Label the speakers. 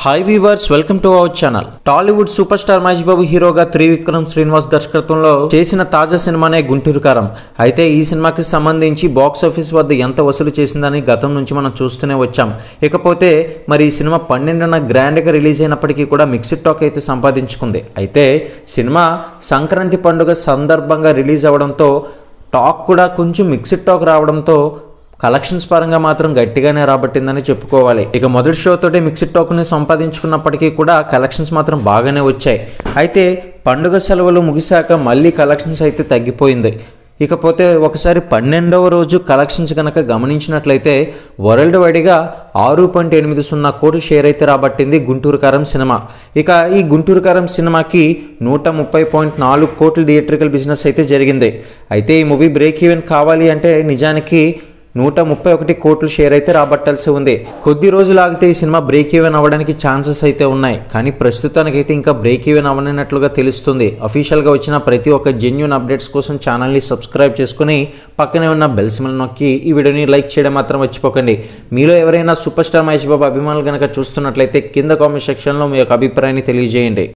Speaker 1: hi viewers welcome to our channel Tollywood super star Mahesh Babu హీరోగా త్రివిక్రమ్ శ్రీనివాస్ దర్శకత్వంలో చేసిన తాజా సినిమానే గుంటూరు కారం అయితే ఈ సినిమాకి సంబంధించి బాక్స్ ఆఫీస్ వద్ద ఎంత వసూలు చేసిందని గతం నుంచి మనం చూస్తూనే వచ్చాం ఇకపోతే మరి ఈ సినిమా పన్నెండున గ్రాండ్గా రిలీజ్ అయినప్పటికీ కూడా మిక్స్డ్ టాక్ అయితే సంపాదించుకుంది అయితే సినిమా సంక్రాంతి పండుగ సందర్భంగా రిలీజ్ అవడంతో టాక్ కూడా కొంచెం మిక్స్డ్ టాక్ రావడంతో కలెక్షన్స్ పరంగా మాత్రం గట్టిగానే రాబట్టిందని చెప్పుకోవాలి ఇక మొదటి షో తోటి మిక్స్డ్ టాక్ని సంపాదించుకున్నప్పటికీ కూడా కలెక్షన్స్ మాత్రం బాగానే వచ్చాయి అయితే పండుగ సెలవులు ముగిశాక మళ్ళీ కలెక్షన్స్ అయితే తగ్గిపోయింది ఇకపోతే ఒకసారి పన్నెండవ రోజు కలెక్షన్స్ కనుక గమనించినట్లయితే వరల్డ్ వైడ్గా ఆరు పాయింట్ ఎనిమిది సున్నా కోట్ల షేర్ అయితే రాబట్టింది గుంటూరు కారం సినిమా ఇక ఈ గుంటూరు కారం సినిమాకి నూట ముప్పై పాయింట్ నాలుగు కోట్ల థియేట్రికల్ బిజినెస్ అయితే జరిగింది అయితే ఈ మూవీ బ్రేక్ ఈవెన్ కావాలి అంటే నిజానికి నూట ముప్పై ఒకటి కోట్ల షేర్ అయితే రాబట్టాల్సి ఉంది కొద్ది రోజులు ఆగితే ఈ సినిమా బ్రేక్ ఈవెన్ అవ్వడానికి ఛాన్సెస్ అయితే ఉన్నాయి కానీ ప్రస్తుతానికైతే ఇంకా బ్రేక్ ఈవెన్ అవ్వనట్లుగా తెలుస్తుంది అఫీషియల్గా వచ్చిన ప్రతి ఒక్క జెన్యున్ అప్డేట్స్ కోసం ఛానల్ని సబ్స్క్రైబ్ చేసుకుని పక్కనే ఉన్న బెల్ సిమల్ నొక్కి ఈ వీడియోని లైక్ చేయడం మాత్రం మర్చిపోకండి మీలో ఎవరైనా సూపర్ స్టార్ మహేష్ బాబు అభిమానులు కనుక చూస్తున్నట్లయితే కింద కామెంట్ సెక్షన్లో మీ యొక్క అభిప్రాయాన్ని తెలియజేయండి